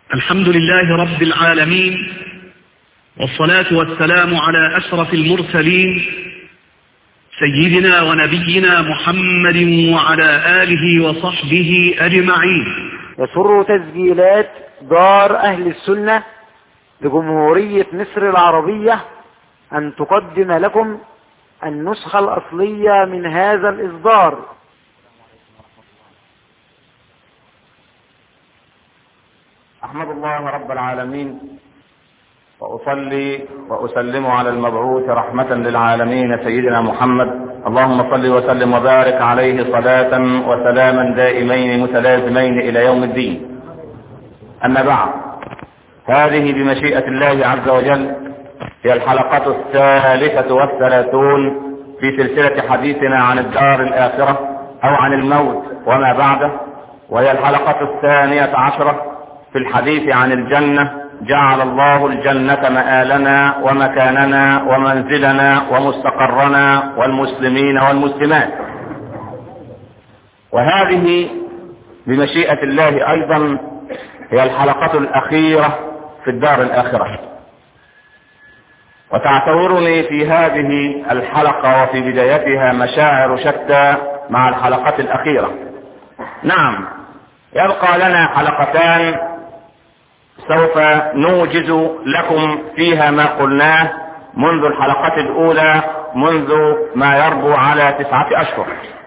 الحمد لله رب العالمين والصلاة والسلام على أشرف المرسلين سيدنا ونبينا محمد وعلى آله وصحبه أجمعين يسر تسجيلات دار أهل السنة لجمهورية مصر العربية أن تقدم لكم النسخة الأصلية من هذا الإصدار أحمد الله رب العالمين وأصلي وأسلم على المبعوث رحمة للعالمين سيدنا محمد اللهم صل وسلم وبارك عليه صلاة وسلاما دائمين متلازمين إلى يوم الدين أما بعد هذه بمشيئة الله عز وجل هي الحلقة الثالثة والثلاثون في سلسلة حديثنا عن الدار الآخرة أو عن الموت وما بعده وهي الحلقة الثانية عشرة في الحديث عن الجنة جعل الله الجنة مآلنا ومكاننا ومنزلنا ومستقرنا والمسلمين والمسلمات وهذه بمشيئة الله أيضا هي الحلقة الأخيرة في الدار الآخرة وتعتبرني في هذه الحلقة وفي بدايتها مشاعر شتى مع الحلقة الأخيرة نعم يبقى لنا حلقتان سوف نوجز لكم فيها ما قلناه منذ الحلقة الأولى منذ ما يربو على تسعة أشهر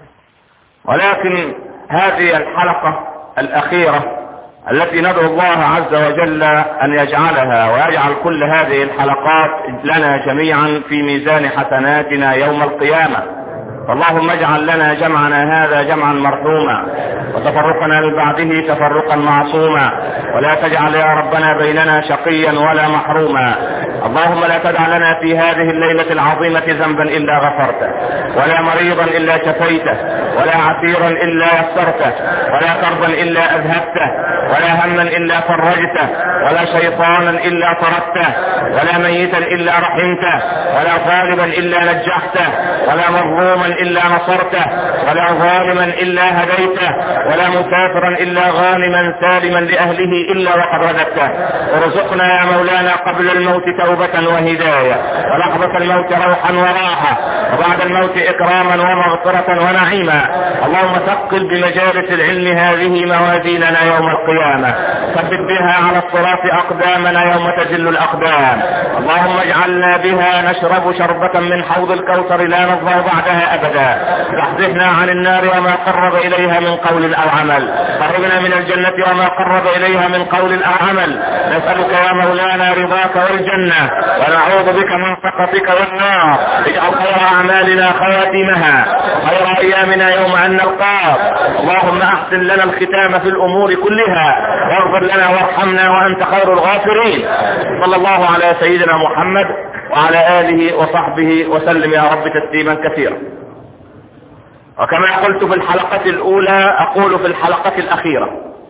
ولكن هذه الحلقة الأخيرة التي ندعو الله عز وجل أن يجعلها ويجعل كل هذه الحلقات لنا جميعا في ميزان حسناتنا يوم القيامة اللهم اجعل لنا جمعنا هذا جمعا مرحوما وتفرقنا من بعده تفرقا معصوما ولا تجعل يا ربنا بيننا شقيا ولا محروما اللهم لا تدع لنا في هذه الليلة العظيمة ذنبا إلا غفرته ولا مريضا إلا شفيته ولا عسيرا إلا يسرته ولا كربا إلا أذهبته ولا هما إلا فرجته ولا شيطانا إلا طردته ولا ميتا إلا رحمته ولا طالبا إلا نجحته ولا مظلوما إلا نصرته ولا ظالما إلا هديته ولا مسافرا إلا غانما سالما لأهله إلا وقد رددته ارزقنا يا مولانا قبل الموت توبة وهداية ولحظة الموت روحا وراحة وبعد الموت إكراما ومغفرة ونعيما اللهم ثقل بمجالس العلم هذه موازيننا يوم القيامة ثبت بها على الصراط أقدامنا يوم تزل الأقدام اللهم اجعلنا بها نشرب شربة من حوض الكوثر لا نظمأ بعدها أبدا تحدثنا عن النار وما قرب إليها من قول أو عمل قربنا من الجنة وما قرب إليها من قول أو عمل نسألك يا مولانا رضاك والجنة ونعوذ بك من سخطك والنار اجعل خير أعمالنا خواتمها وخير أيامنا يوم أن نلقاك اللهم أحسن لنا الختام في الأمور كلها واغفر لنا وارحمنا وأنت خير الغافرين صلى الله على سيدنا محمد وعلى آله وصحبه وسلم يا رب تسليما كثيرا وكما قلت في الحلقة الأولى أقول في الحلقة الأخيرة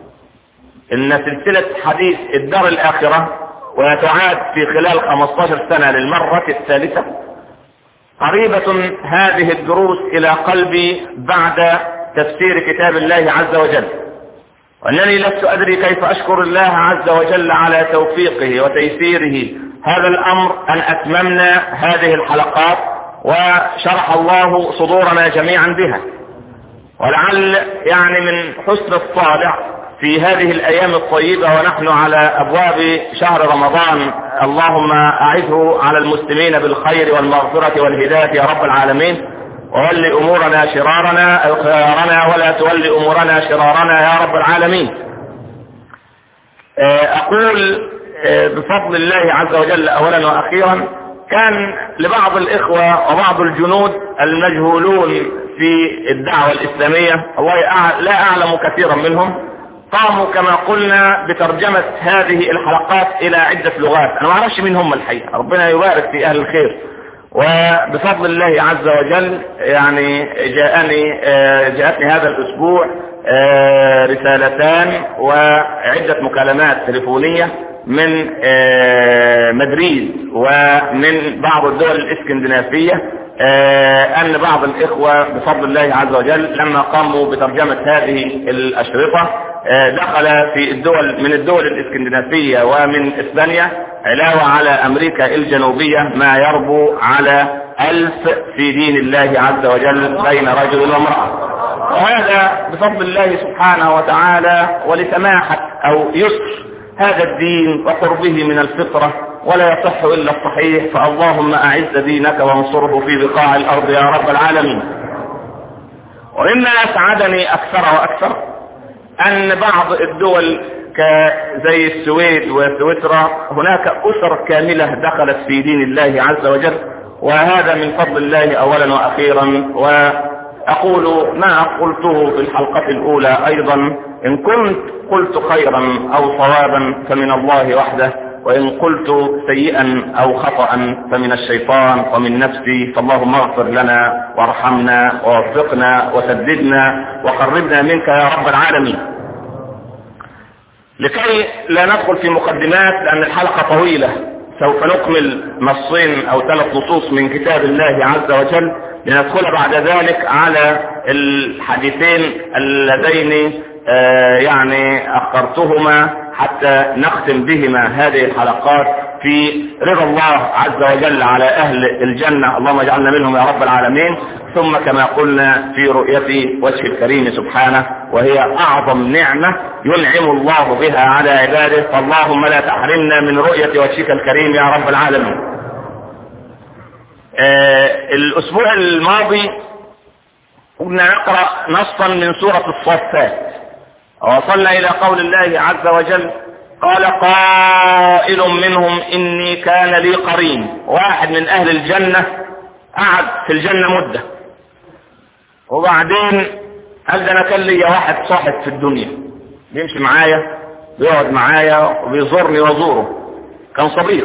إن سلسلة حديث الدار الآخرة وتعاد في خلال 15 سنة للمرة الثالثة قريبة هذه الدروس إلى قلبي بعد تفسير كتاب الله عز وجل وأنني لست أدري كيف أشكر الله عز وجل على توفيقه وتيسيره هذا الأمر أن أتممنا هذه الحلقات وشرح الله صدورنا جميعا بها ولعل يعني من حسن الطالع في هذه الأيام الطيبة ونحن على أبواب شهر رمضان اللهم أعده على المسلمين بالخير والمغفرة والهداية يا رب العالمين وولي أمورنا شرارنا أو خيارنا ولا تولي أمورنا شرارنا يا رب العالمين أقول بفضل الله عز وجل أولا وأخيرا كان لبعض الإخوة وبعض الجنود المجهولون في الدعوة الإسلامية الله لا أعلم كثيرا منهم قاموا كما قلنا بترجمة هذه الحلقات إلى عدة لغات أنا ما أعرفش مين هم الحقيقة ربنا يبارك في أهل الخير وبفضل الله عز وجل يعني جاءني جاءتني هذا الأسبوع رسالتان وعدة مكالمات تليفونية من مدريد ومن بعض الدول الاسكندنافية ان بعض الاخوة بفضل الله عز وجل لما قاموا بترجمة هذه الاشرطة دخل في الدول من الدول الاسكندنافية ومن اسبانيا علاوة على امريكا الجنوبية ما يربو على الف في دين الله عز وجل بين رجل وامرأة وهذا بفضل الله سبحانه وتعالى ولسماحة او يسر هذا الدين وقربه من الفطرة ولا يصح الا الصحيح فاللهم اعز دينك وانصره في بقاع الارض يا رب العالمين ومما اسعدني اكثر واكثر ان بعض الدول زي السويد وسويسرا هناك اسر كاملة دخلت في دين الله عز وجل وهذا من فضل الله اولا واخيرا واقول ما قلته في الحلقة الاولى ايضا ان كنت قلت خيرا او صوابا فمن الله وحده وان قلت سيئا او خطأ فمن الشيطان ومن نفسي فاللهم اغفر لنا وارحمنا ووفقنا وسددنا وقربنا منك يا رب العالمين لكي لا ندخل في مقدمات لان الحلقة طويلة سوف نكمل نصين او ثلاث نصوص من كتاب الله عز وجل لندخل بعد ذلك على الحديثين اللذين آه يعني اخرتهما حتى نختم بهما هذه الحلقات في رضا الله عز وجل على اهل الجنة اللهم اجعلنا منهم يا رب العالمين ثم كما قلنا في رؤية وجه الكريم سبحانه وهي اعظم نعمة ينعم الله بها على عباده فاللهم لا تحرمنا من رؤية وجهك الكريم يا رب العالمين آه الاسبوع الماضي كنا نقرأ نصا من سورة الصفات ووصلنا الى قول الله عز وجل قال قائل منهم اني كان لي قرين واحد من اهل الجنة قعد في الجنة مدة وبعدين قال ده انا كان لي واحد صاحب في الدنيا بيمشي معايا بيقعد معايا وبيزورني وازوره كان صديق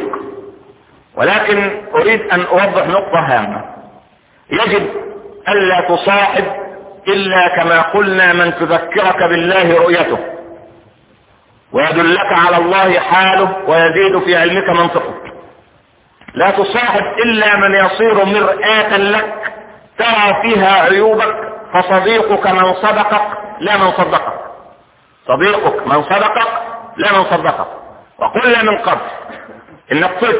ولكن اريد ان اوضح نقطة هامة يجب الا تصاحب الا كما قلنا من تذكرك بالله رؤيته ويدلك على الله حاله ويزيد في علمك منطقك لا تصاحب الا من يصير مرآة لك ترى فيها عيوبك فصديقك من صدقك لا من صدقك صديقك من صدقك لا من صدقك وقلنا من قبل ان الطفل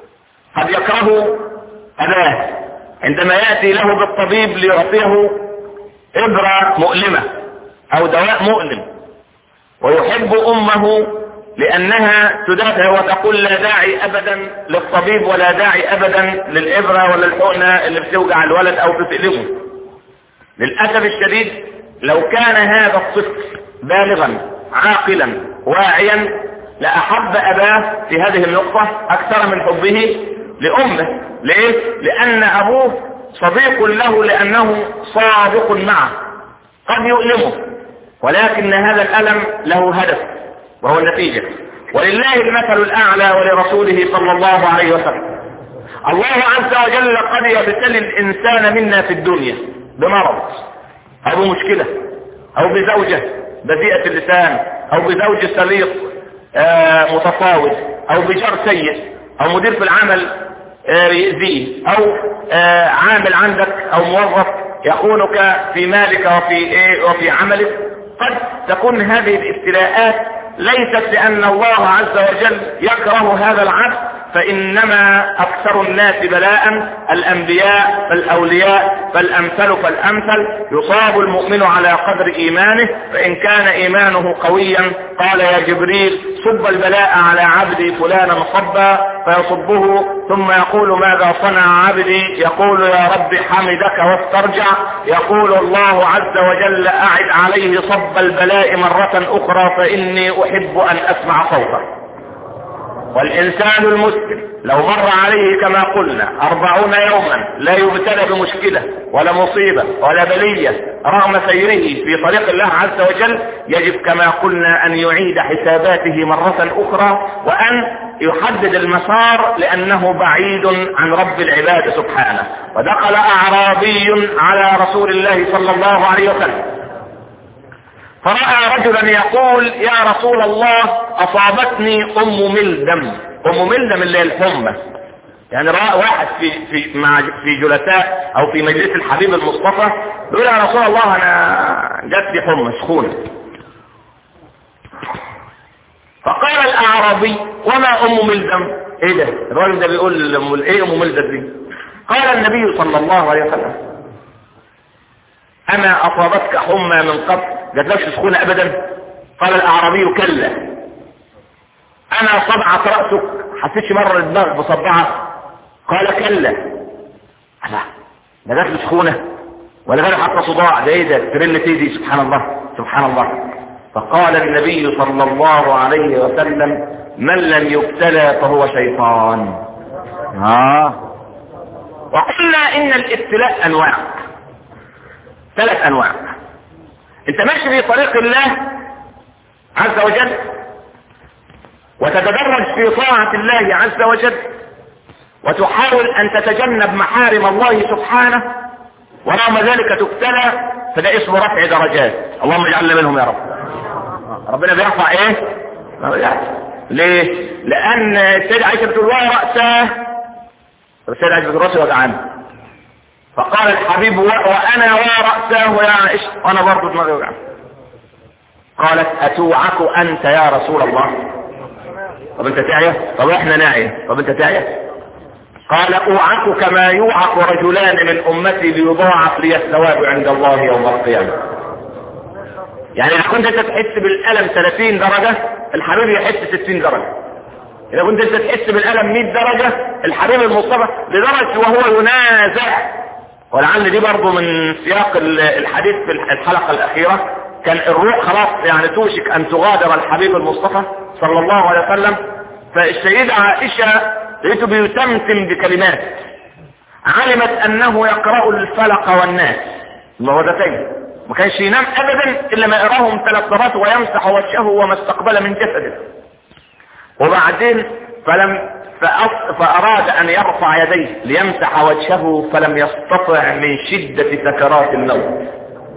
قد يكره اباه عندما ياتي له بالطبيب ليعطيه ابرة مؤلمة او دواء مؤلم ويحب امه لانها تدافع وتقول لا داعي ابدا للطبيب ولا داعي ابدا للابرة ولا الحقنة اللي بتوجع الولد او بتقلبه للاسف الشديد لو كان هذا الطفل بالغا عاقلا واعيا لاحب اباه في هذه النقطة اكثر من حبه لامه ليه لان ابوه صديق له لانه صادق معه قد يؤلمه ولكن هذا الالم له هدف وهو النتيجة ولله المثل الاعلى ولرسوله صلى الله عليه وسلم الله عز وجل قد يبتلي الانسان منا في الدنيا بمرض او بمشكلة او بزوجة بذيئة اللسان او بزوج سليط آه متفاوض او بجار سيء او مدير في العمل آه يأذيه او آه عامل عندك او موظف يخونك في مالك وفي ايه وفي عملك قد تكون هذه الابتلاءات ليست لان الله عز وجل يكره هذا العبد فانما اكثر الناس بلاء الانبياء فالاولياء فالامثل فالامثل يصاب المؤمن على قدر ايمانه فان كان ايمانه قويا قال يا جبريل صب البلاء على عبدي فلانا صبا فيصبه ثم يقول ماذا صنع عبدي يقول يا رب حمدك واسترجع يقول الله عز وجل اعد عليه صب البلاء مرة اخرى فاني احب ان اسمع صوته والإنسان المسلم لو مر عليه كما قلنا أربعون يوما لا يبتلى بمشكلة ولا مصيبة ولا بلية رغم سيره في طريق الله عز وجل يجب كما قلنا أن يعيد حساباته مرة أخرى وأن يحدد المسار لأنه بعيد عن رب العباد سبحانه ودخل أعرابي على رسول الله صلى الله عليه وسلم فرأى رجلا يقول يا رسول الله اصابتني ام ملدم ام ملدم اللي هي الحمى يعني رأى واحد في في مع في جلساء او في مجلس الحبيب المصطفى يقول يا رسول الله انا جات لي حمى سخونه فقال الاعرابي وما ام ملزم ايه ده الراجل ده بيقول لأم- ايه ام ملزم دي قال النبي صلى الله عليه وسلم اما اصابتك حمى من قبل جاتلكش سخونة ابدا قال الاعرابي كلا انا صبعت رأسك حسيتش مرة الدماغ بصبعة قال كلا لا ده جات لي سخونة ولا جات حتى صداع ده ايه ده ترلة ايه دي سبحان الله سبحان الله فقال النبي صلى الله عليه وسلم من لم يبتلى فهو شيطان اه وقلنا ان الابتلاء انواع ثلاث انواع انت ماشي في طريق الله عز وجل وتتدرج في طاعة الله عز وجل وتحاول ان تتجنب محارم الله سبحانه ورغم ذلك تبتلى فده اسمه رفع درجات اللهم اجعلنا منهم يا رب ربنا بيرفع ايه درجات ليه لان السيدة عائشة بتقول ورأسه السيدة عائشة بتقول رأسه وجعان فقال الحبيب و... وانا ورأسه يا عائشة وانا برضه دماغي وجعان قالت اتوعك انت يا رسول الله طب انت تعيا طب احنا ناعية طب انت تعيا قال اوعك كما يوعك رجلان من امتي ليضاعف لي الثواب عند الله يوم القيامة يعني اذا كنت انت تحس بالالم 30 درجة الحبيب يحس 60 درجة اذا كنت انت تحس بالالم 100 درجة الحبيب المصطفى لدرجة وهو ينازع ولعل دي برضه من سياق الحديث في الحلقة الاخيرة كان الروح خلاص يعني توشك ان تغادر الحبيب المصطفى صلى الله عليه وسلم فالسيدة عائشة لقيته بيتمتم بكلمات علمت انه يقرأ الفلق والناس الموضتين ما كانش ينام ابدا الا ما يقراهم ثلاث مرات ويمسح وجهه وما استقبل من جسده وبعدين فلم فأص... فاراد ان يرفع يديه ليمسح وجهه فلم يستطع من شدة سكرات الموت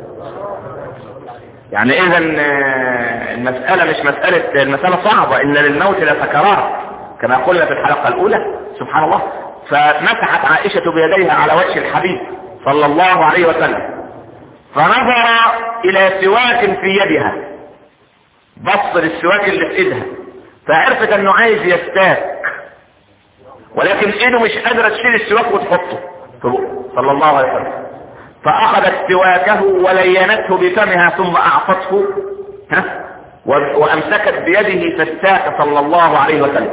يعني اذا المسألة مش مسألة المسألة صعبة ان للموت لسكرات كما قلنا في الحلقة الاولى سبحان الله فمسحت عائشة بيديها على وجه الحبيب صلى الله عليه وسلم فنظر الى سواك في يدها بص للسواك اللي في ايدها فعرفت انه عايز يستاك ولكن ايده مش قادرة تشيل السواك وتحطه في بقه صلى الله عليه وسلم فاخذت سواكه ولينته بفمها ثم اعطته ها وامسكت بيده فاستاك صلى الله عليه وسلم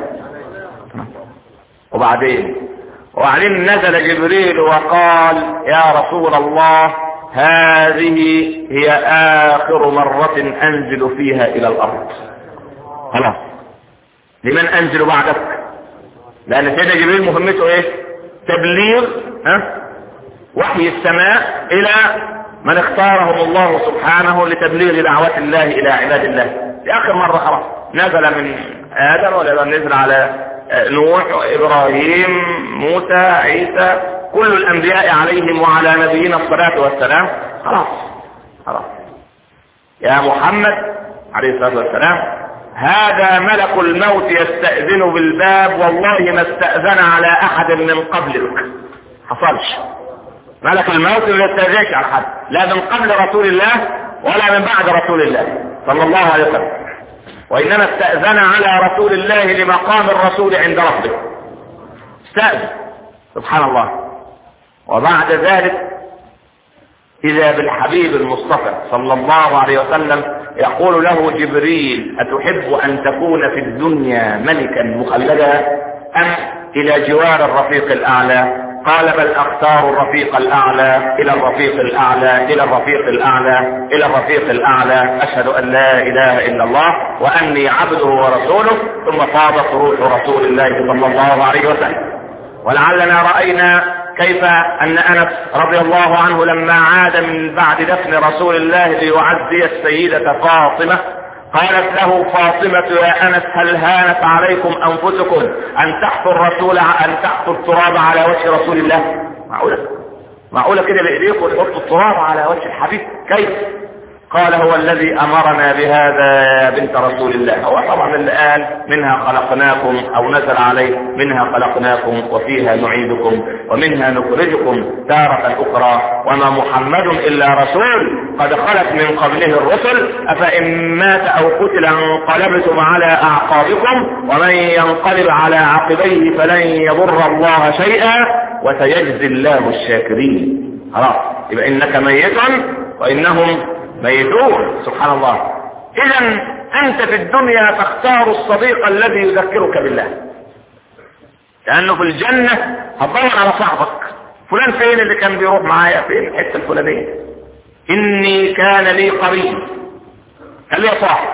وبعدين وبعدين نزل جبريل وقال يا رسول الله هذه هي اخر مرة انزل فيها الى الارض خلاص لمن انزل بعدك لان سيدنا جبريل مهمته ايه تبليغ ها وحي السماء الى من اختارهم الله سبحانه لتبليغ دعوات الله الى عباد الله في اخر مرة خلاص نزل من ادم ولا نزل على نوح ابراهيم موسى عيسى كل الانبياء عليهم وعلى نبينا الصلاة والسلام خلاص خلاص يا محمد عليه الصلاة والسلام هذا ملك الموت يستأذن بالباب والله ما استأذن على احد من قبلك حصلش ملك الموت ما يستأذنش على حد لا من قبل رسول الله ولا من بعد رسول الله صلى الله عليه وسلم وانما استأذن على رسول الله لمقام الرسول عند ربه استأذن سبحان الله وبعد ذلك اذا بالحبيب المصطفى صلى الله عليه وسلم يقول له جبريل اتحب ان تكون في الدنيا ملكا مخلدا ام الى جوار الرفيق الاعلى قال بل اختار الرفيق الاعلى الى الرفيق الاعلى الى الرفيق الاعلى الى الرفيق الاعلى اشهد ان لا اله الا الله واني عبده ورسوله ثم فاضت روح رسول الله صلى الله عليه وسلم ولعلنا راينا كيف ان انس رضي الله عنه لما عاد من بعد دفن رسول الله ليعزي السيدة فاطمة قالت له فاطمة يا انس هل هانت عليكم انفسكم ان تحفوا الرسول ان تحفوا التراب على وجه رسول الله معقولة معقولة كده بايديكم تحطوا التراب على وجه الحبيب كيف قال هو الذي امرنا بهذا يا بنت رسول الله هو طبعا اللي قال منها خلقناكم او نزل عليه منها خلقناكم وفيها نعيدكم ومنها نخرجكم تارة اخرى وما محمد الا رسول قد خلت من قبله الرسل افان مات او قتل انقلبتم على اعقابكم ومن ينقلب على عقبيه فلن يضر الله شيئا وسيجزي الله الشاكرين خلاص يبقى انك ميت وانهم ميتون سبحان الله اذا انت في الدنيا تختار الصديق الذي يذكرك بالله لانه في الجنة هتدور على صاحبك فلان فين اللي كان بيروح معايا فين الحتة الفلانية اني كان لي قريب كان لي صاحب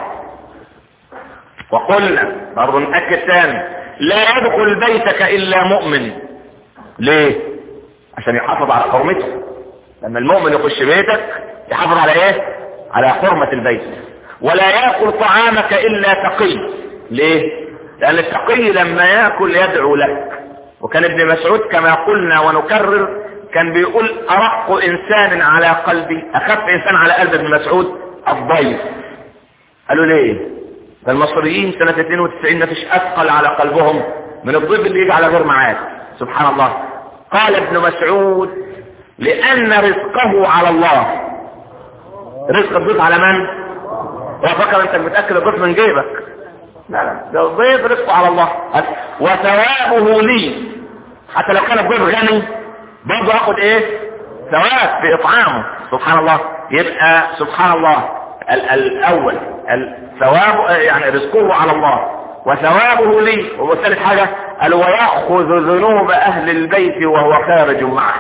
وقلنا برضه نأكد ثاني لا يدخل بيتك الا مؤمن ليه عشان يحافظ على حرمته لما المؤمن يخش بيتك يحافظ على ايه على حرمة البيت ولا يأكل طعامك الا تقي ليه لان التقي لما يأكل يدعو لك وكان ابن مسعود كما قلنا ونكرر كان بيقول ارق انسان على قلبي اخف انسان على قلب ابن مسعود الضيف قالوا ليه ده المصريين سنة 92 ما فيش اثقل على قلبهم من الضيف اللي يجي على غير معاد سبحان الله قال ابن مسعود لان رزقه على الله رزق الضيف على من وفكر انت بتاكل الضيف من جيبك لا لا ده الضيف رزقه على الله وثوابه لي حتى لو كان الضيف غني برضه هاخد ايه ثواب في اطعامه سبحان الله يبقى سبحان الله ال الاول الثواب يعني رزقه على الله وثوابه لي وثالث حاجة قال ويأخذ ذنوب اهل البيت وهو خارج معه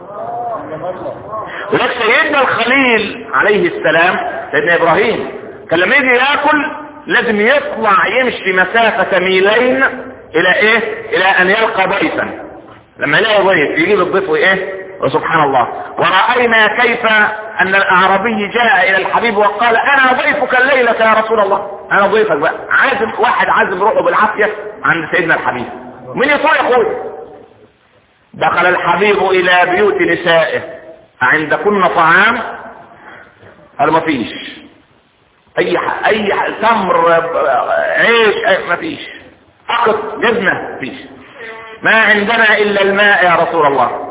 ولك سيدنا الخليل عليه السلام سيدنا ابراهيم كان لما يجي ياكل لازم يطلع يمشي مسافة ميلين الى ايه الى ان يلقى ضيفا لما يلاقي ضيف يجيب الضيف وايه وسبحان الله ورأينا كيف ان الاعرابي جاء الى الحبيب وقال انا ضيفك الليلة يا رسول الله انا ضيفك بقى عازم واحد عازم روحه بالعافية عند سيدنا الحبيب من يطوع يا اخوي دخل الحبيب الى بيوت نسائه عندكن طعام قال ما فيش اي ح... اي ح... تمر عيش أي... ما فيش فقط جبنه فيش ما عندنا الا الماء يا رسول الله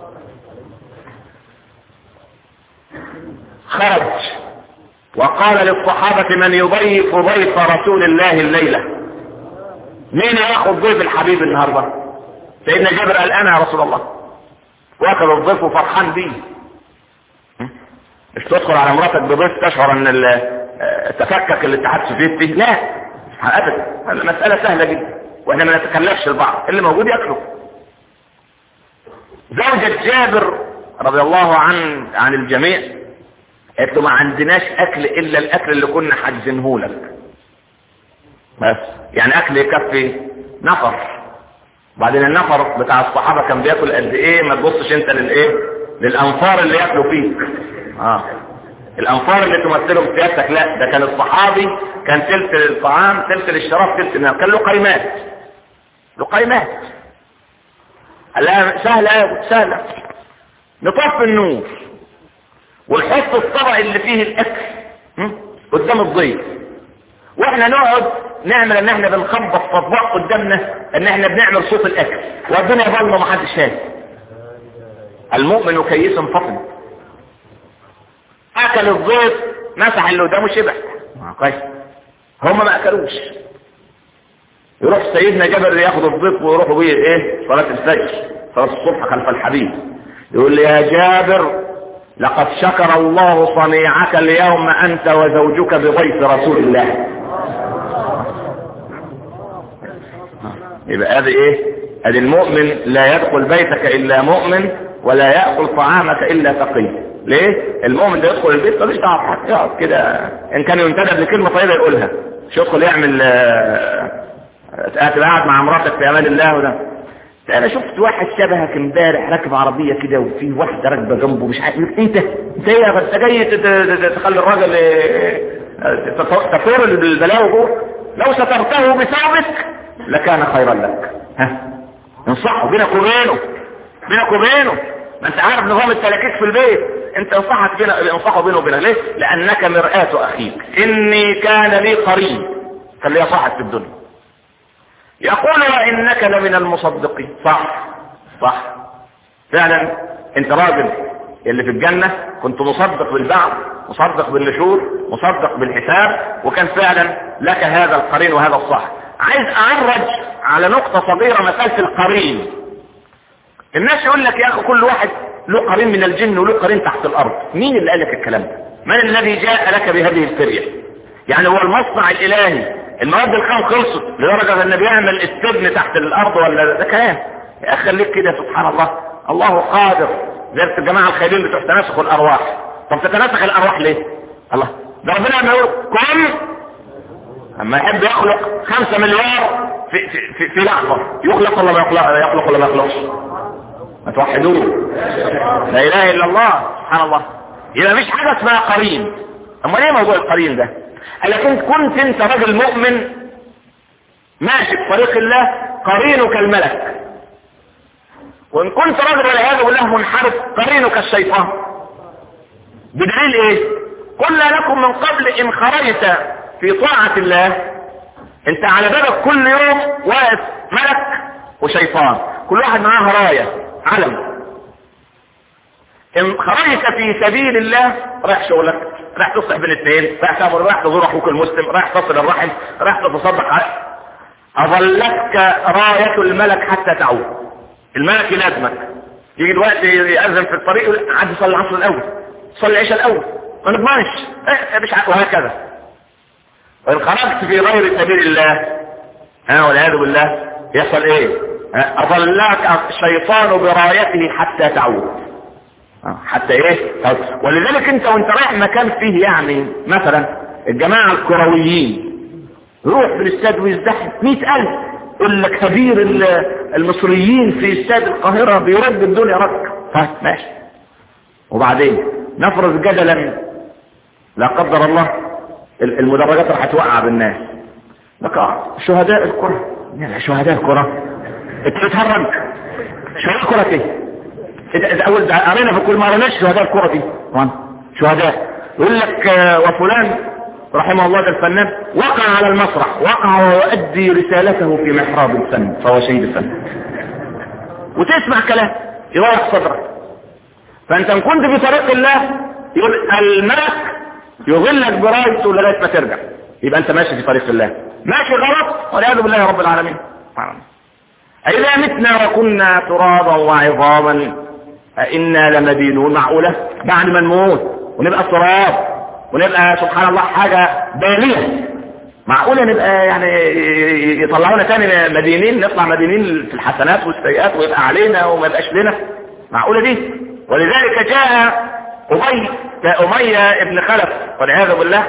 خرج وقال للصحابة من يضيف ضيف رسول الله الليلة مين ياخذ ضيف الحبيب النهارده سيدنا جابر قال انا يا رسول الله واخذ الضيف وفرحان بيه مش تدخل على مراتك بضيف تشعر ان تفكك الاتحاد السوفيتي لا ابدا المسألة سهلة جدا واحنا ما نتكلفش البعض اللي موجود ياكله زوجة جابر رضي الله عن عن الجميع قالت له ما عندناش اكل الا الاكل اللي كنا حاجزينه لك بس يعني اكل يكفي نفر بعدين النفر بتاع الصحابة كان بياكل قد ايه ما تبصش انت للايه للانفار اللي ياكلوا فيك اه الانفار اللي تمثلهم سيادتك لا ده كان الصحابي كان تلت للطعام تلت للشراب تلت للنار كان له قيمات له قيمات لا سهلة ايه سهلة نطفي النور ونحط الطبق اللي فيه الاكل قدام الضيف واحنا نقعد نعمل ان احنا بنخبط في اطباق قدامنا ان احنا بنعمل صوت الاكل والدنيا ظلمه محدش شايف المؤمن كيس فطن اكل الضيف مسح اللي قدامه شبع كويس هم ما اكلوش يروح سيدنا جابر ياخد الضيف ويروحوا بيه ايه صلاة الفجر صلاة الصبح خلف الحبيب يقول لي يا جابر لقد شكر الله صنيعك اليوم انت وزوجك بضيف رسول الله يبقى هذه ايه ادي المؤمن لا يدخل بيتك الا مؤمن ولا يأكل طعامك الا تقي ليه المؤمن ده يدخل البيت ملوش دعوه يقعد كده ان كان ينتدب لكلمه طيبه يقولها مش يدخل يعمل تبقى قاعد مع مراتك في امان الله وده انا شفت واحد شبهك امبارح راكب عربيه كده وفي واحده راكبه جنبه مش عارف انت انت ايه بس جاي تخلي الراجل تطور البلاوي جوه لو سترته بثوبك لكان خيرا لك ها انصحه بينك وبينه بينك وبينه ما انت عارف نظام التلاكيك في البيت انت انصحك بينا انصحه بينه وبينك ليه لانك مرآة اخيك اني كان لي قرين كان لي صاحب في الدنيا يقول وانك لمن المصدقين صح صح فعلا انت راجل اللي في الجنة كنت مصدق بالبعث مصدق بالنشور مصدق بالحساب وكان فعلا لك هذا القرين وهذا الصح عايز اعرج على نقطة صغيرة مسألة القرين الناس يقول لك يا اخي كل واحد له قرين من الجن وله قرين تحت الارض مين اللي قال لك الكلام ده من الذي جاء لك بهذه الفرية يعني هو المصنع الالهي المواد الخام خلصت لدرجة ان بيعمل استبن تحت الارض ولا ده كلام يا اخي خليك كده سبحان الله الله قادر زي الجماعة الخيرين بتوع تناسخ الارواح طب تتناسخ الارواح ليه الله ده ربنا لما يقول كن اما يحب يخلق خمسة مليار في, في, في, في لحظة يخلق ولا ما يخلق يخلق ولا ما يخلقش ما توحدوه لا اله الا الله سبحان الله يبقى مفيش حاجة اسمها قرين اما ليه موضوع القرين ده لكن كنت انت راجل مؤمن ماشي في طريق الله قرينك الملك وان كنت راجل والعياذ بالله منحرف قرينك الشيطان بدليل ايه قلنا لكم من قبل ان خرجت في طاعة الله انت على بابك كل يوم واقف ملك وشيطان كل واحد معاه راية علم ان خرجت في سبيل الله رايح شغلك رايح تصلح بين الاثنين رايح تامر رايح تزور اخوك المسلم رايح تصل الرحم رايح تتصدق على اظلتك راية الملك حتى تعود الملك يلازمك يجي الوقت يأذن في الطريق يقول عاد صلي العصر الاول صلي العشاء الاول ما نضمنش إيه مش وهكذا وان خرجت في غير سبيل الله ها والعياذ بالله يحصل ايه اظلك الشيطان برايته حتى تعود حتى ايه ولذلك انت وانت رايح مكان فيه يعني مثلا الجماعة الكرويين يروح بالاستاد ويزدحم مئة الف يقول لك كبير المصريين في استاد القاهرة بيرد الدنيا رك ها ماشي وبعدين نفرض جدلا لا قدر الله المدرجات راح توقع بالناس لك شهداء الكرة يعني شهداء الكرة انت بتهرج شهداء الكرة ايه اذا اول قرينا في كل ما قريناش شهداء الكرة دي طبعا شهداء يقول لك وفلان رحمه الله ده الفنان وقع على المسرح وقع ويؤدي رسالته في محراب الفن فهو شهيد الفن وتسمع كلام يريح صدرك فانت ان كنت في طريق الله يقول الملك يظلك برايته لغايه ما ترجع يبقى انت ماشي في طريق الله ماشي غلط والعياذ بالله رب العالمين أإذا متنا وكنا ترابا وعظاما أئنا لمدينون معقولة بعد ما نموت ونبقى تراب ونبقى سبحان الله حاجة بالية معقولة نبقى يعني يطلعونا تاني مدينين نطلع مدينين في الحسنات والسيئات ويبقى علينا وما يبقاش لنا معقولة دي ولذلك جاء أمي أمية ابن خلف والعياذ بالله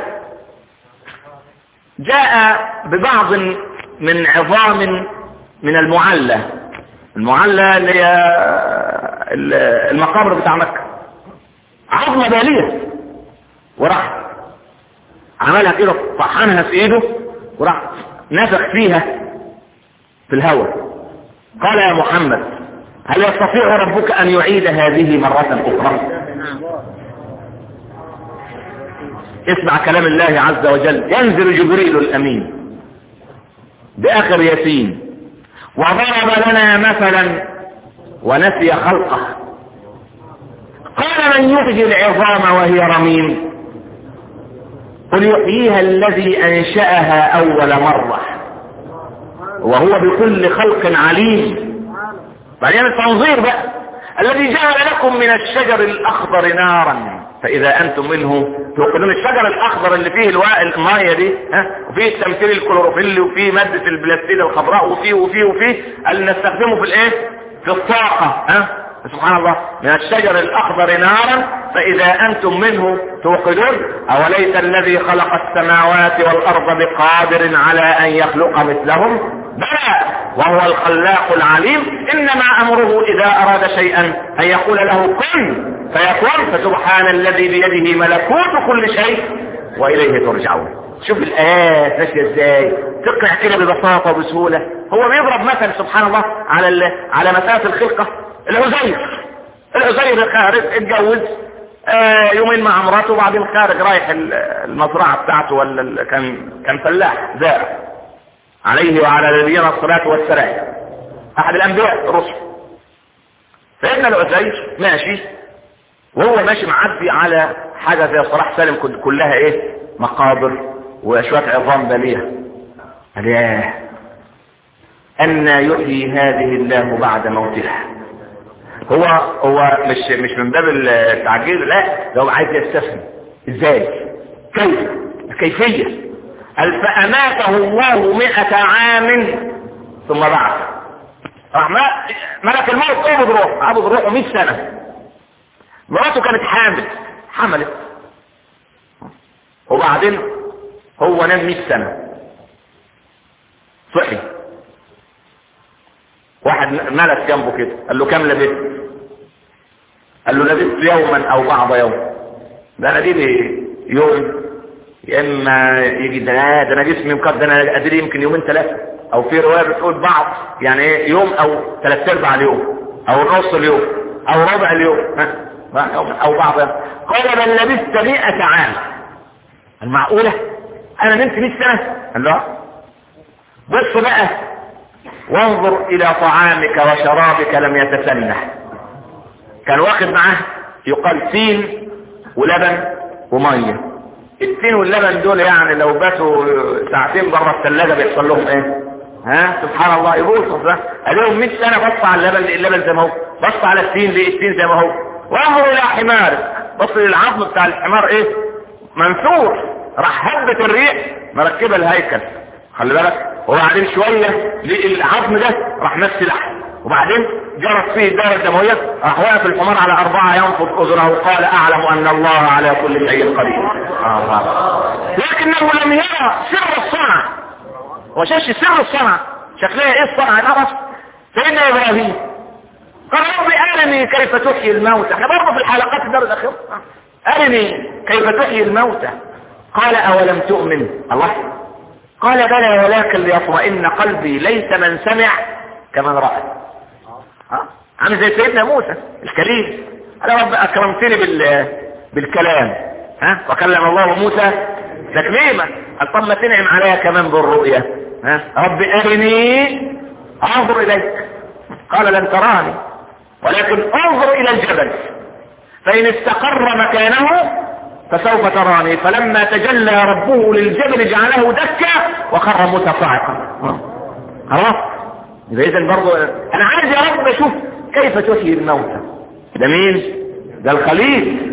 جاء ببعض من عظام من المعلى المعلى اللي هي المقابر بتاع مكة عظمة بالية وراح عملها كده طحنها في ايده وراح نفخ فيها في الهواء قال يا محمد هل يستطيع ربك ان يعيد هذه مرة اخرى اسمع كلام الله عز وجل ينزل جبريل الامين باخر ياسين وضرب لنا مثلا ونسي خلقه قال من يحيي العظام وهي رميم قل يحييها الذي انشأها اول مرة وهو بكل خلق عليم بعدين التنظير بقى الذي جعل لكم من الشجر الاخضر نارا فاذا انتم منه توقدون الشجر الاخضر اللي فيه الواء المايه دي ها وفيه التمثيل الكلوروفيل وفيه مادة البلاستيد الخضراء وفيه وفيه وفيه اللي نستخدمه في الايه في الطاقة ها سبحان الله من الشجر الاخضر نارا فاذا انتم منه توقدون اوليس الذي خلق السماوات والارض بقادر على ان يخلق مثلهم بلى وهو الخلاق العليم انما امره اذا اراد شيئا ان يقول له كن فيكون فسبحان الذي بيده ملكوت كل شيء واليه ترجعون شوف الايات ماشيه ازاي تقنع كده ببساطه وبسهوله هو بيضرب مثل سبحان الله على على مساله الخلقه العزير العزير اتجوز آه يومين مع مراته وبعدين خارج رايح المزرعة بتاعته ولا كان كان فلاح زارع عليه وعلى نبينا الصلاة والسلام احد الانبياء الرسل سيدنا العزيز ماشي وهو ماشي معدي على حاجة زي صلاح سالم كلها ايه مقابر وشوية عظام بالية قال ياه أن يحيي هذه الله بعد موتها هو هو مش مش من باب التعجيل لا ده هو عايز يستفهم ازاي كيف الكيفية قال فأماته الله مئة عام ثم بعث راح ملك الموت قبض روح قبض روحه 100 سنة مراته كانت حامل حملت وبعدين هو نام 100 سنة صحي واحد ملك جنبه كده قال له كم لبثت قال له لبثت يوما او بعض يوم ده انا دي يوم يا اما يجي ده ده انا جسمي مقدر انا قادر يمكن يومين ثلاثه او في روايه بتقول بعض يعني ايه يوم او ثلاث ارباع اليوم او نص اليوم او ربع اليوم ها او بعض يوم. قال بل لبثت 100 عام المعقوله انا نمت 100 سنه قال له بص بقى وانظر الى طعامك وشرابك لم يتسنح كان واخد معاه يقال تين ولبن وميه التين واللبن دول يعني لو باتوا ساعتين بره الثلاجه بيحصل لهم ايه ها سبحان الله يبوظوا ده عليهم 100 سنه بص على اللبن اللبن زي ما هو بص على التين ليه التين زي ما هو وانظر الى حمار بص للعظم بتاع الحمار ايه منثور راح هبت الريح مركبه الهيكل خلي بالك وبعدين شوية العظم ده راح نفس لحم وبعدين جرت فيه الدارة الدموية راح واقف الحمار على أربعة ينفض أذنه وقال أعلم أن الله على كل شيء قدير لكنه لم يرى سر الصنع وشاش سر الصنع شكلها ايه الصنع الأرس سيدنا إبراهيم قال ربي أرني كيف تحيي الموتى احنا برضه في الحلقات الدار الأخيرة أرني كيف تحيي الموتى قال أولم تؤمن الله قال بلى ولكن ليطمئن قلبي ليس من سمع كمن رأى عامل زي سيدنا موسى الكريم قال رب اكرمتني بال بالكلام ها وكلم الله موسى تكليما قال طب ما تنعم عليا كمان بالرؤيا ها رب ارني انظر اليك قال لن تراني ولكن انظر الى الجبل فان استقر مكانه فسوف تراني فلما تجلى ربه للجبل جعله دكا وخر موسى صاعقا خلاص يبقى اذا برضه انا عايز يا رب اشوف كيف تحيي الموتى ده مين ده الخليل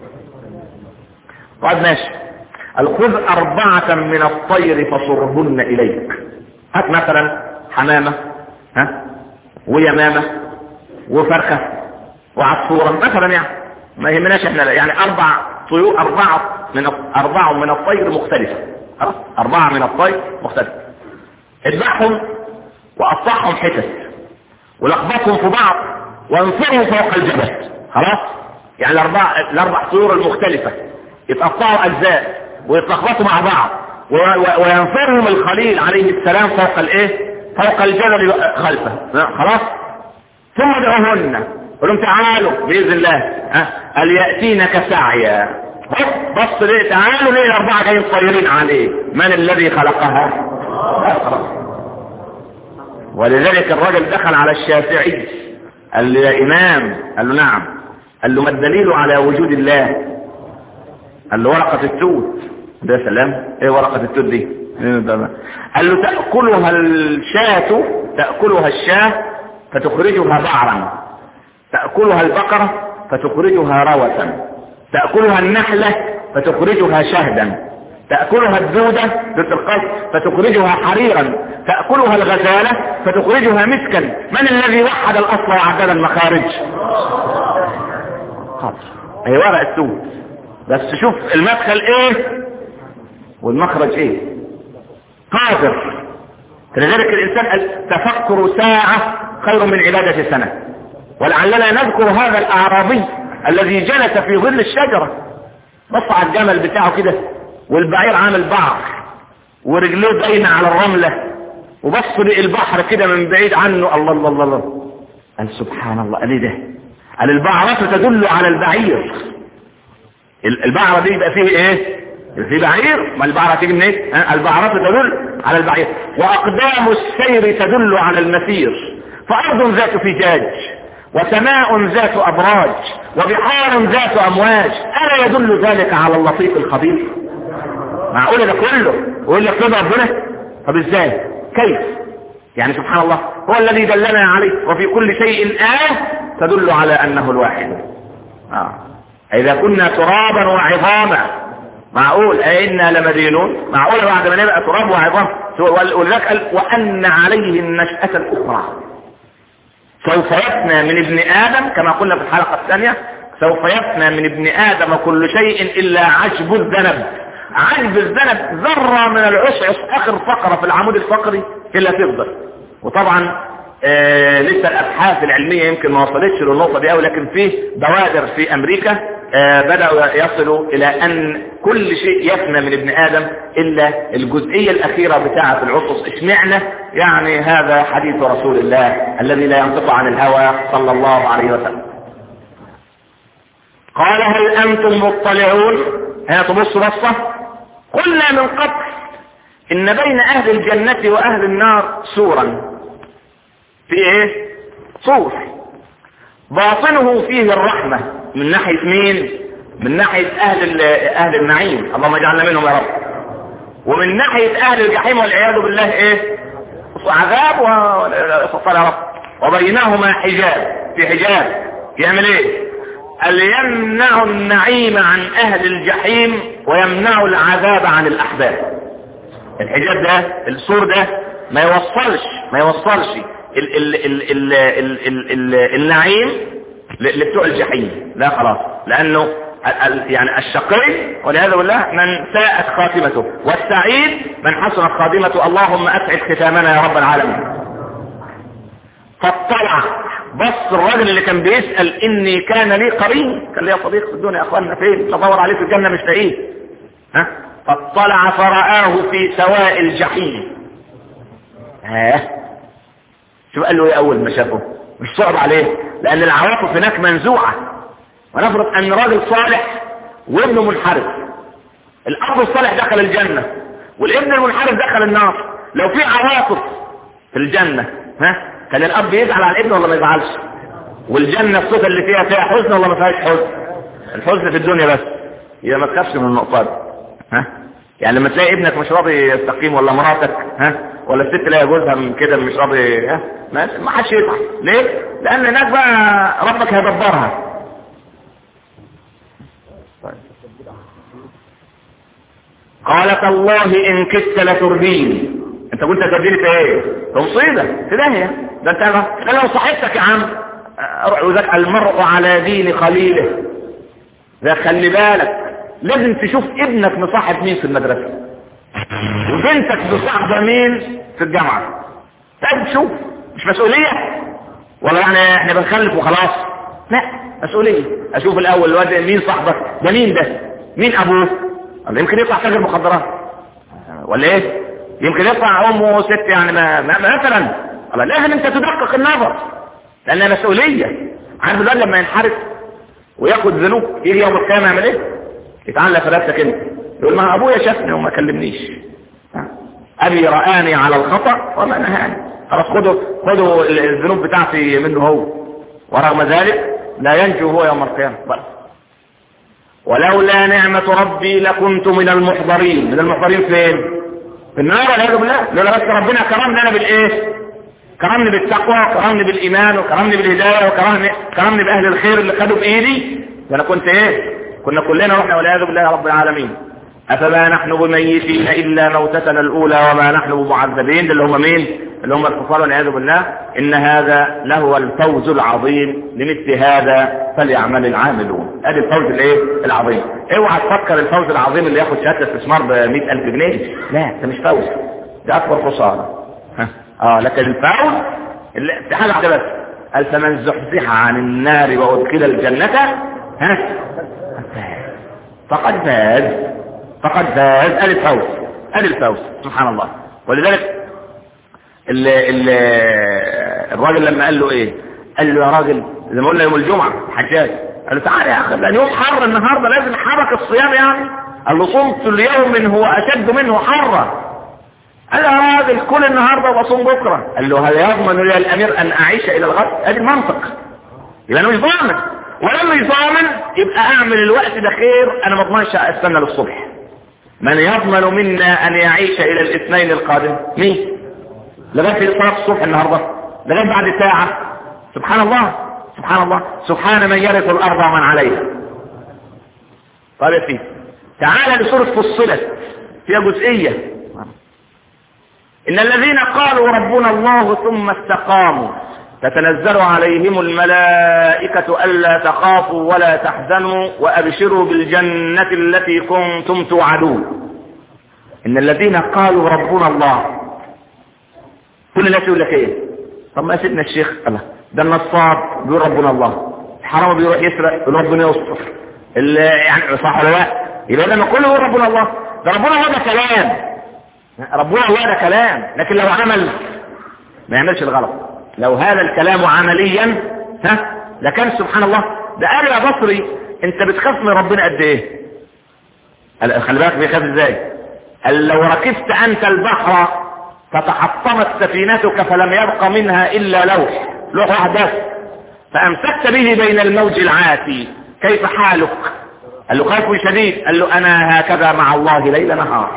طيب ماشي خذ أربعة من الطير فصرهن إليك هات مثلا حمامة ها ويمامة وفرخة وعصفورة مثلا يعني ما يهمناش احنا يعني أربع طيور أربعة من أربعة من الطير مختلفة خلاص أربعة من الطير مختلفة اذبحهم وقطعهم حتت ولخبطهم في بعض وانفرهم فوق الجبل خلاص يعني الأربع الأربع طيور المختلفة يتقطعوا أجزاء ويتلخبطوا مع بعض وينفرهم الخليل عليه السلام فوق الايه فوق الجبل خلفه خلاص ثم ادعوهن قل لهم تعالوا باذن الله ها قال ياتينك سعيا بص بص ليه تعالوا ليه الاربعه جايين طايرين عليه من الذي خلقها ولذلك الرجل دخل على الشافعي قال له يا امام قال له نعم قال له ما الدليل على وجود الله قال له ورقه التوت ده سلام ايه ورقه التوت دي قال له تاكلها الشاة تاكلها الشاة فتخرجها بعرا تأكلها البقرة فتخرجها روثا تأكلها النحلة فتخرجها شهدا تأكلها الدودة ضد القصد فتخرجها حريرا تأكلها الغزالة فتخرجها مسكا من الذي وحد الأصل وعدد المخارج هي ورق التوت بس شوف المدخل ايه والمخرج ايه قادر لذلك الانسان التفكر ساعة خير من عبادة سنة ولعلنا نذكر هذا الاعرابي الذي جلس في ظل الشجرة بص على الجمل بتاعه كده والبعير عامل بعر ورجليه باينة على الرملة وبص للبحر كده من بعيد عنه الله الله الله الله قال سبحان الله قال ايه ده قال البعرة تدل على البعير البعرة دي يبقى فيه ايه في بعير ما البعرة تيجي من ايه ها؟ البعرة تدل على البعير واقدام السير تدل على المسير فارض ذات فجاج وسماء ذات ابراج وبحار ذات امواج الا يدل ذلك على اللطيف الخبير معقول ده كله ويقول لك كده ربنا طب ازاي كيف يعني سبحان الله هو الذي دلنا عليه وفي كل شيء آية تدل على أنه الواحد آه. إذا كنا ترابا وعظاما معقول أئنا لمدينون معقول بعد ما نبقى تراب وعظام ولذلك قال وأن عليه النشأة الأخرى سوف يفنى من ابن آدم كما قلنا في الحلقة الثانية سوف يفنى من ابن آدم كل شيء إلا عجب الذنب عجب الذنب ذرة من العشعش آخر فقرة في العمود الفقري إلا تفضل وطبعا آه لسه الابحاث العلميه يمكن ما وصلتش للنقطه دي قوي لكن في بوادر في امريكا آه بداوا يصلوا الى ان كل شيء يفنى من ابن ادم الا الجزئيه الاخيره بتاعه العطس اشمعنى يعني هذا حديث رسول الله الذي لا ينطق عن الهوى صلى الله عليه وسلم قال هل انتم مطلعون هنا تبص بصه قلنا من قبل ان بين اهل الجنه واهل النار سورا في ايه صور باطنه فيه الرحمة من ناحية مين من ناحية اهل اهل النعيم اللهم اجعلنا منهم يا رب ومن ناحية اهل الجحيم والعياذ بالله ايه عذاب و يا رب وبينهما حجاب في حجاب يعمل ايه قال يمنع النعيم عن اهل الجحيم ويمنع العذاب عن الاحباب الحجاب ده السور ده ما يوصلش ما يوصلش ال ال ال ال ال ال ال النعيم لبتوع الجحيم لا خلاص لانه يعني الشقي والعياذ بالله من ساءت خاتمته والسعيد من حسنت خاتمته اللهم اسعد ختامنا يا رب العالمين فاطلع بص الراجل اللي كان بيسأل اني كان لي قرين كان لي صديق في الدنيا يا اخواننا فين ندور عليه في الجنة مش لاقيه ها فاطلع فرآه في سواء الجحيم ها شوف قال له ايه اول ما شافه مش صعب عليه لان العواطف هناك منزوعة ونفرض ان راجل صالح وابنه منحرف الاب الصالح دخل الجنة والابن المنحرف دخل النار لو في عواطف في الجنة ها كان الاب يزعل على الابن ولا ما يزعلش والجنة الصفة اللي فيها فيها حزن ولا ما فيهاش حزن الحزن في الدنيا بس يبقى ما تخافش من النقطة دي ها يعني لما تلاقي ابنك مش راضي يستقيم ولا مراتك ها ولا الست تلاقي جوزها من كده مش راضي ها ما حدش يزعل ليه لان هناك بقى ربك هيدبرها قالت الله ان كدت لتردين انت قلت ترديني في ايه في مصيبه في داهيه ده انت ده لو صاحبتك يا عم وذاك المرء على دين خليله ده خلي بالك لازم تشوف ابنك مصاحب مين في المدرسة وبنتك مصاحبة مين في الجامعة طيب شوف مش مسؤولية ولا يعني احنا بنخلف وخلاص لا مسؤولية اشوف الاول الواد مين صاحبك ده مين ده مين ابوه ولا يمكن يطلع تاجر مخدرات ولا ايه يمكن يطلع امه ست يعني ما, ما مثلا لازم انت تدقق النظر لانها مسؤولية عارف الواد لما ينحرف وياخد ذنوب يجي يوم القيامة يعمل ايه يتعلق في نفسك انت يقول ما ابويا شافني وما كلمنيش ابي رآني على الخطأ وما نهاني خلاص خدوا خدوا الذنوب بتاعتي منه هو ورغم ذلك لا ينجو هو يوم القيامة بس ولولا نعمة ربي لكنت من المحضرين من المحضرين فين في النار والعياذ بالله لولا بس ربنا كرمني انا بالايه كرمني بالتقوى وكرمني بالايمان وكرمني بالهدايه وكرمني كرمني باهل الخير اللي خدوا بايدي ده انا كنت ايه كنا كلنا رحنا والعياذ بالله رب العالمين افما نحن بميتين الا موتتنا الاولى وما نحن بمعذبين اللي هم مين اللي هم الكفار والعياذ بالله ان هذا لهو الفوز العظيم لمثل هذا فليعمل العاملون ادي الفوز الايه العظيم اوعى تفكر الفوز العظيم اللي ياخد شهاده استثمار ب 100000 جنيه لا ده مش فوز ده اكبر خساره اه لكن الفوز اللي في حاجه واحده بس قال فمن زحزح عن النار وادخل الجنه ها فقد فاز فقد فاز ادي الفوز ادي الفوز سبحان الله ولذلك ال ال الراجل لما قال له ايه قال له يا راجل زي ما قلنا يوم الجمعة حجاج قال له تعالى يا اخي ده اليوم حر النهارده لازم حرك الصيام يعني قال له صمت اليوم هو اشد منه حرا قال له يا راجل كل النهارده وبصوم بكره قال له هل يضمن لي الامير ان اعيش الى الغد ادي المنطق يبقى انا مش ضامن ولما مش ضامن يبقى اعمل الوقت ده خير انا ما اضمنش استنى للصبح من يضمن منا ان يعيش الى الاثنين القادم مين لغايه صلاه الصبح النهارده لغايه بعد ساعه سبحان الله سبحان الله سبحان من يرث الارض ومن عليها طيب يا سيدي تعال لسوره فصلت فيها جزئيه ان الذين قالوا ربنا الله ثم استقاموا تتنزل عليهم الملائكة ألا تخافوا ولا تحزنوا وأبشروا بالجنة التي كنتم توعدون إن الذين قالوا ربنا الله كل الناس يقول لك إيه طب ما سيدنا الشيخ الله ده النصاب بيقول ربنا الله الحرام بيروح يسرق يقول ربنا يستر يعني صح ولا لا يبقى لما كله يقول ربنا الله ده ربنا الله ده كلام ربنا الله ده كلام لكن لو عمل ما يعملش الغلط لو هذا الكلام عمليا ها لكان سبحان الله ده قال يا بصري انت بتخاف من ربنا قد ايه قال خلي بالك بيخاف ازاي قال لو ركبت انت البحر فتحطمت سفينتك فلم يبق منها الا لوح لوح واحد بس فامسكت به بين الموج العاتي كيف حالك قال له خوف شديد قال له انا هكذا مع الله ليل نهار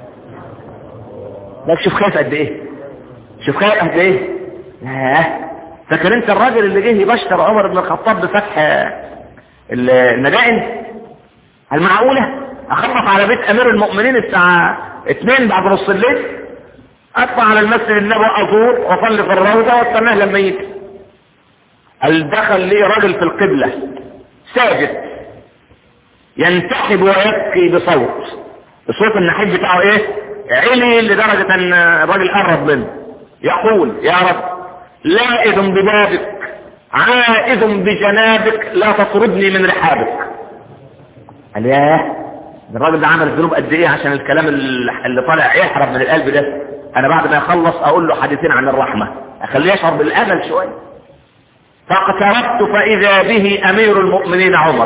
لك شوف خايف قد ايه شوف خايف قد ايه لا فاكر انت الراجل اللي جه يبشر عمر بن الخطاب بفتح النجائن المعقولة اخبط على بيت امير المؤمنين الساعة اتنين بعد نص الليل اطلع على المسجد النبوي ازور واصلي في الروضة واستناه لما يجي قال دخل لي راجل في القبلة ساجد ينتحب ويبكي بصوت الصوت النحيب بتاعه ايه علي لدرجة ان الراجل قرب منه يقول يا رب لائذ ببابك عائذ بجنابك لا تطردني من رحابك قال ياه الراجل ده عمل الذنوب قد ايه عشان الكلام اللي طالع يحرم من القلب ده انا بعد ما يخلص اقول له حديثين عن الرحمة اخليه يشعر بالامل شوية فاقتربت فاذا به امير المؤمنين عمر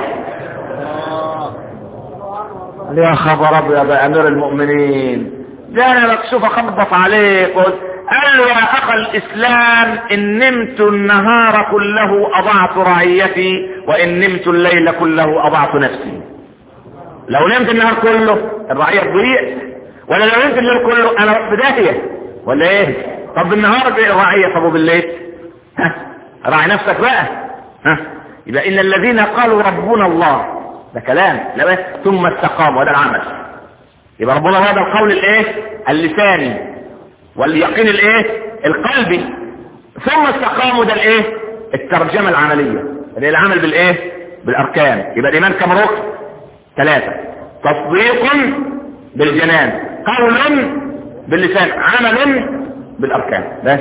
قال يا خبر ابيض يا امير المؤمنين ده انا مكشوف اخبط عليك قلت قال له يا اخ الاسلام ان نمت النهار كله اضعت رعيتي وان نمت الليل كله اضعت نفسي لو نمت النهار كله الرعية تضيع ولا لو نمت الليل كله انا في داهية ولا ايه طب بالنهار الرعية طب وبالليل ها راعي نفسك بقى ها يبقى ان الذين قالوا ربنا الله ده كلام لا ثم استقاموا هذا العمل يبقى ربنا هذا القول الايه اللساني واليقين الايه القلبي ثم استقاموا ده الايه الترجمة العملية اللي العمل بالايه بالاركان يبقى الايمان كم ركن ثلاثة تصديق بالجنان قول باللسان عمل بالاركان بس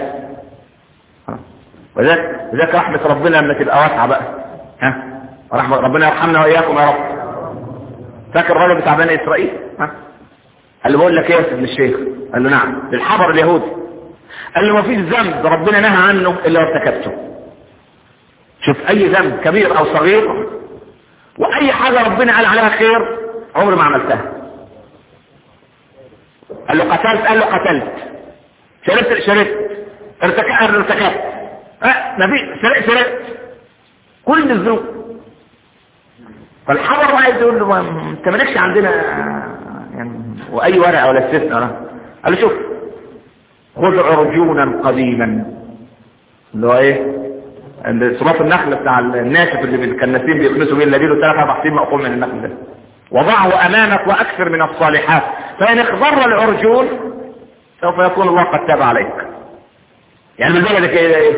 وذلك وذلك رحمة ربنا لما تبقى واسعة بقى ها رحمة ربنا يرحمنا واياكم يا رب فاكر الراجل بتاع بني اسرائيل ها قال له بقول لك ايه يا ابن الشيخ قال له نعم الحبر اليهودي قال له ما فيش ذنب ربنا نهى عنه الا ارتكبته شوف اي ذنب كبير او صغير واي حاجة ربنا قال عليها خير عمري ما عملتها قال له قتلت قال له قتلت شربت شربت ارتكبت ارتكبت اه ما في سرقت سرقت كل الذنوب فالحبر عايز يقول له انت مالكش عندنا يعني واي ورقه ولا استثناء قال له شوف خذ عرجونا قديما اللي هو ايه صراط النخل بتاع الناشف اللي الكناسين بيكنسوا بيه اللي له ثلاث اربع سنين مقطوع من النخل ده وضعه امامك واكثر من الصالحات فان اخضر العرجون سوف يكون الله قد تاب عليك يعني بالبلد كده ايه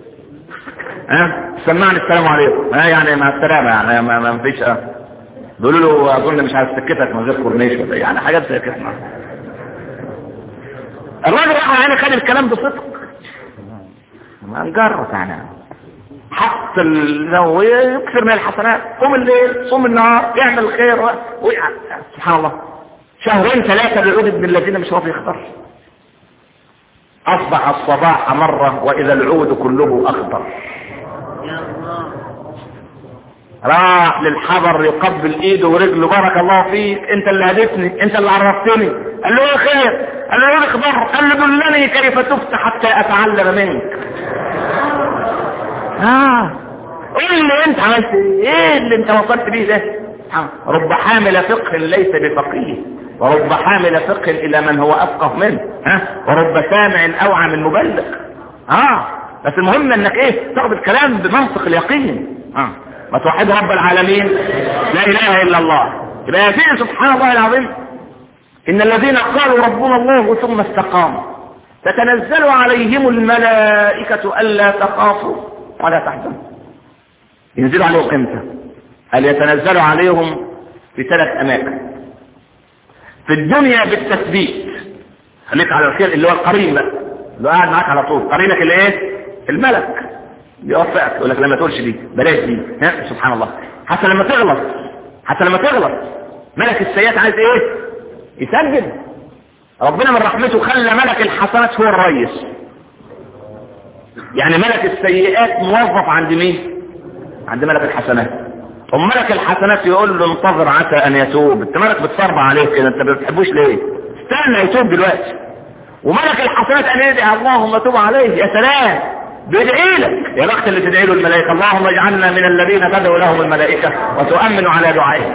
ها سمعني السلام عليكم ها يعني مع السلامه يعني ما, ما فيش اه بيقولوا له اظن مش عارف سكتك من غير كورنيش ولا يعني حاجات زي كده الراجل راح يعني خد الكلام بصدق ما نجرب يعني حط لو يكثر من الحسنات قوم الليل صوم النهار يعمل الخير و... و... سبحان الله شهرين ثلاثة للعود ابن الذين مش راضي يختار أصبح الصباح مرة وإذا العود كله أخضر راح للحضر يقبل ايده ورجله بارك الله فيك انت اللي هدفني انت اللي عرفتني قال له ايه خير قال له ايه اخبار قال له دلني كيف تفتح حتى اتعلم منك اه قول لي انت عملت ايه اللي انت وصلت بيه ده رب حامل فقه ليس بفقيه ورب حامل فقه الى من هو افقه منه ها ورب سامع اوعى من مبلغ اه بس المهم انك ايه تاخد الكلام بمنطق اليقين اه ما توحد رب العالمين لا اله الا الله يبقى يا سبحان الله العظيم ان الذين قالوا ربنا الله ثم استقاموا تتنزل عليهم الملائكة ألا تخافوا ولا تحزنوا ينزلوا عليهم امتى قال يتنزلوا عليهم في ثلاث اماكن في الدنيا بالتثبيت خليك على الخير اللي هو القرين بقى اللي قاعد معاك على طول قرينك اللي ايه الملك بيوفقك يقول لك لما تقولش دي بلاش دي ها سبحان الله حتى لما تغلط حتى لما تغلط ملك السيئات عايز ايه يسجل ربنا من رحمته خلى ملك الحسنات هو الرئيس يعني ملك السيئات موظف عند مين عند ملك الحسنات ثم ملك الحسنات يقول له انتظر عسى ان يتوب انت مالك بتصربع عليه كده انت ما بتحبوش ليه استنى يتوب دلوقتي وملك الحسنات ان يدعي اللهم توب عليه يا سلام بيدعي لك يا بخت اللي تدعي له الملائكه اللهم اجعلنا من الذين تدعو لهم الملائكه وتؤمن على دعائهم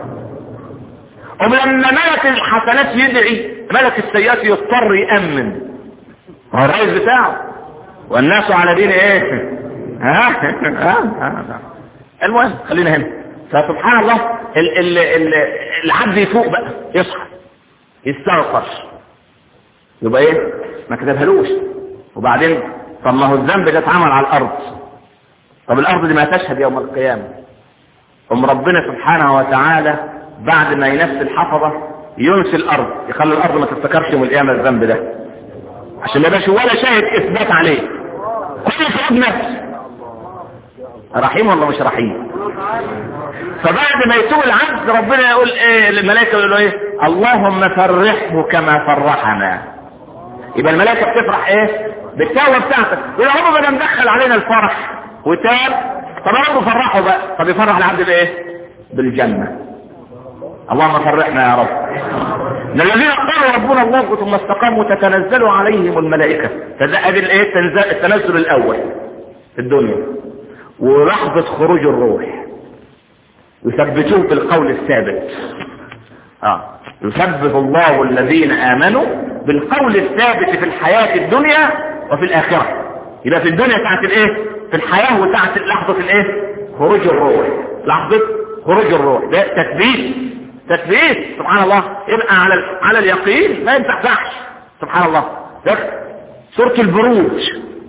ولما ملك الحسنات يدعي ملك السيئات يضطر يأمن هو الرئيس بتاعه والناس على دين ايه ها ها ها المهم خلينا هنا فسبحان الله ال ال ال العبد يفوق بقى يصحى يستغفر يبقى ايه ما كتبهالوش وبعدين طب ما هو الذنب ده اتعمل على الارض طب الارض دي ما تشهد يوم القيامه ام ربنا سبحانه وتعالى بعد ما ينسي الحفظة ينسي الارض يخلي الارض ما تفتكرش يوم القيامة الذنب ده عشان ما يبقاش ولا شاهد اثبات عليه كل فرد نفس رحيم ولا مش رحيم فبعد ما يتوب العبد ربنا يقول ايه الملائكة يقول له ايه اللهم فرحه كما فرحنا يبقى الملائكة بتفرح ايه بالتوبة بتاعتك يقول هم بدنا ندخل علينا الفرح وتاب طب ربه فرحه بقى طب يفرح العبد بايه بالجنة اللهم فرحنا يا رب من الذين قالوا ربنا الله ثم استقاموا تتنزل عليهم الملائكة فده ادي الايه التنزل الاول في الدنيا ولحظة خروج الروح يثبتوه في القول الثابت اه يثبت الله الذين امنوا بالقول الثابت في الحياة الدنيا وفي الاخرة يبقى في الدنيا ساعة الايه في الحياة وساعة لحظة الايه خروج الروح لحظة خروج الروح ده تثبيت تثبيت سبحان الله يبقى على على اليقين ما ينفعش سبحان الله ده سورة البروج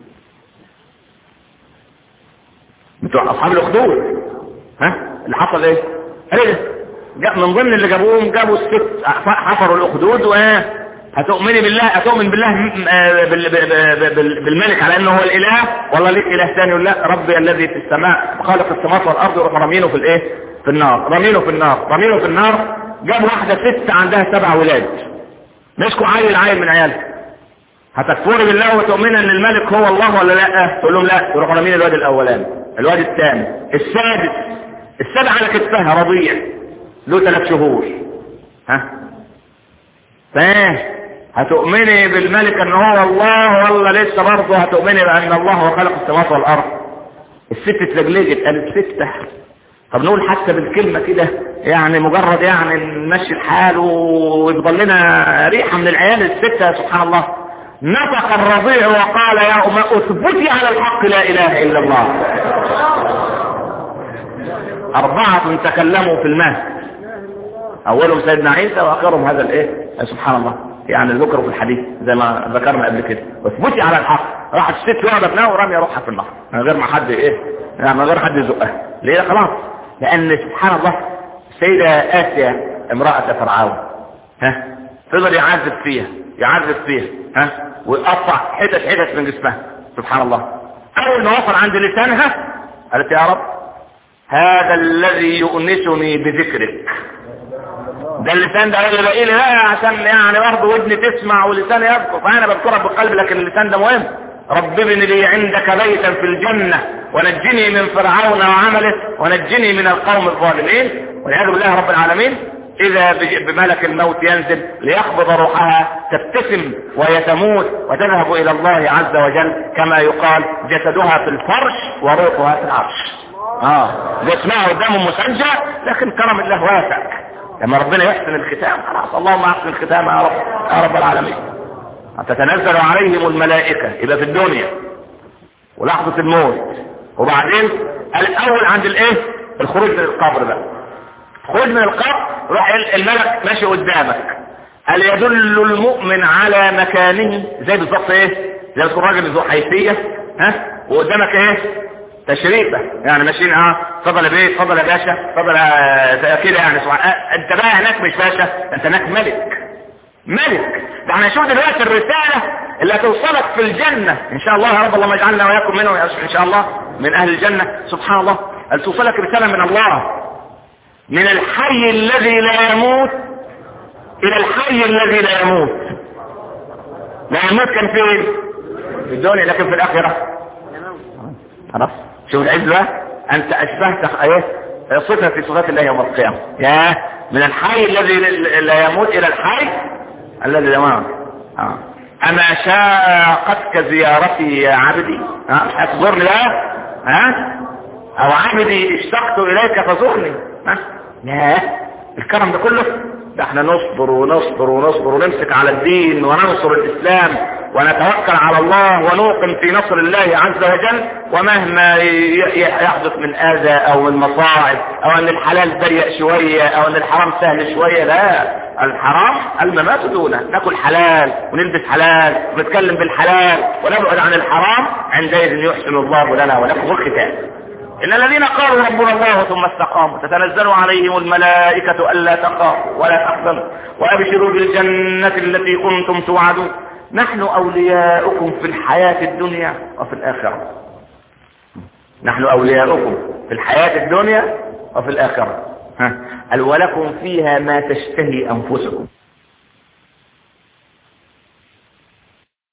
بتوع اصحاب الاخدود ها اللي حصل ايه ايه جاء من ضمن اللي جابوهم جابوا الست حفروا الاخدود و هتؤمني بالله هتؤمن بالله بالملك على انه هو الاله والله ليك اله ثاني ولا ربي الذي في السماء خالق السماوات والارض يروح رامينه في الايه في النار رامينه في النار رامينه في النار جاب واحدة ست عندها سبع ولاد مسكوا عيل عيل من عيالها هتكفري بالله وتؤمن ان الملك هو الله ولا لا تقول لهم لا يروحوا رامين الواد الاولاني الواد الثاني السادس السابع على كتفها رضيع له ثلاث شهور ها فايه هتؤمني بالملك ان هو الله ولا لسه برضه هتؤمني بان الله هو خلق السماوات والارض الست اتلجلجت قالت ستة طب نقول حتى بالكلمة كده يعني مجرد يعني نمشي الحال ويفضل لنا ريحة من العيال الستة سبحان الله نطق الرضيع وقال يا أم أثبتي على الحق لا إله إلا الله أربعة تكلموا في المهد أولهم سيدنا عيسى وآخرهم هذا الإيه سبحان الله يعني ذكروا في الحديث زي ما ذكرنا قبل كده واثبتي على الحق راحت الست واخده ابنها ورميه روحها في النهر من غير ما حد ايه يعني من غير حد يزقها ليه خلاص لان سبحان الله السيدة آسيا امرأة فرعون ها فضل يعذب فيها يعذب فيها ها ويقطع حتت حتت من جسمها سبحان الله اول ما وصل عند لسانها قالت يا رب هذا الذي يؤنسني بذكرك ده اللسان ده اللي باقي لي لا عشان يعني برضه ودني تسمع ولساني يذكر فانا بذكرك بالقلب لكن اللسان ده مهم رب ابن لي عندك بيتا في الجنة ونجني من فرعون وعمله ونجني من القوم الظالمين والعياذ بالله رب العالمين اذا بملك الموت ينزل ليقبض روحها تبتسم وهي تموت وتذهب الى الله عز وجل كما يقال جسدها في الفرش وروحها في العرش اه جسمها قدامه مسجع لكن كرم الله واسع لما ربنا يحسن الختام خلاص اللهم احسن الختام يا رب يا رب العالمين تتنزل عليهم الملائكة يبقى في الدنيا ولحظة الموت وبعدين الاول عند الايه الخروج من القبر بقى خروج من القبر روح الملك ماشي قدامك هل يدل المؤمن على مكانه زي بالظبط ايه زي تكون راجل ذو حيثية ها وقدامك ايه تشريفة يعني ماشيين اه اتفضل يا بيه اتفضل يا باشا اتفضل كده يعني سبحان آه انت بقى هناك مش باشا انت هناك ملك ملك ده احنا نشوف دلوقتي الرسالة اللي هتوصلك في الجنة ان شاء الله يا رب اللهم اجعلنا وياكم منهم ان شاء الله من اهل الجنة سبحان الله هل توصلك رسالة من الله من الحي الذي لا يموت الى الحي الذي لا يموت لا يموت كان فين في الدنيا لكن في الاخرة خلاص شوف العز بقى انت اشبهت ايه صفة في صفات الله يوم القيامة يا من الحي الذي لا يموت الى الحي الذي لا يموت آه. اما شاقتك زيارتي يا عبدي ها مش هتزورني بقى ها او عبدي اشتقت اليك فزورني ها يا الكرم ده كله ده احنا نصبر ونصبر ونصبر ونمسك على الدين وننصر الاسلام ونتوكل على الله ونوقن في نصر الله عز وجل ومهما يحدث من اذى او من مصاعب او ان الحلال ضيق شوية او ان الحرام سهل شوية لا الحرام الممات دونه ناكل حلال ونلبس حلال ونتكلم بالحلال ونبعد عن الحرام عندئذ يحسن الله لنا ولكم الختام إن الذين قالوا ربنا الله ثم استقاموا تتنزل عليهم الملائكة ألا تخافوا ولا تحزنوا وأبشروا بالجنة التي كنتم توعدون نحن أولياؤكم في الحياة الدنيا وفي الآخرة نحن أولياؤكم في الحياة الدنيا وفي الآخرة ها ولكم فيها ما تشتهي أنفسكم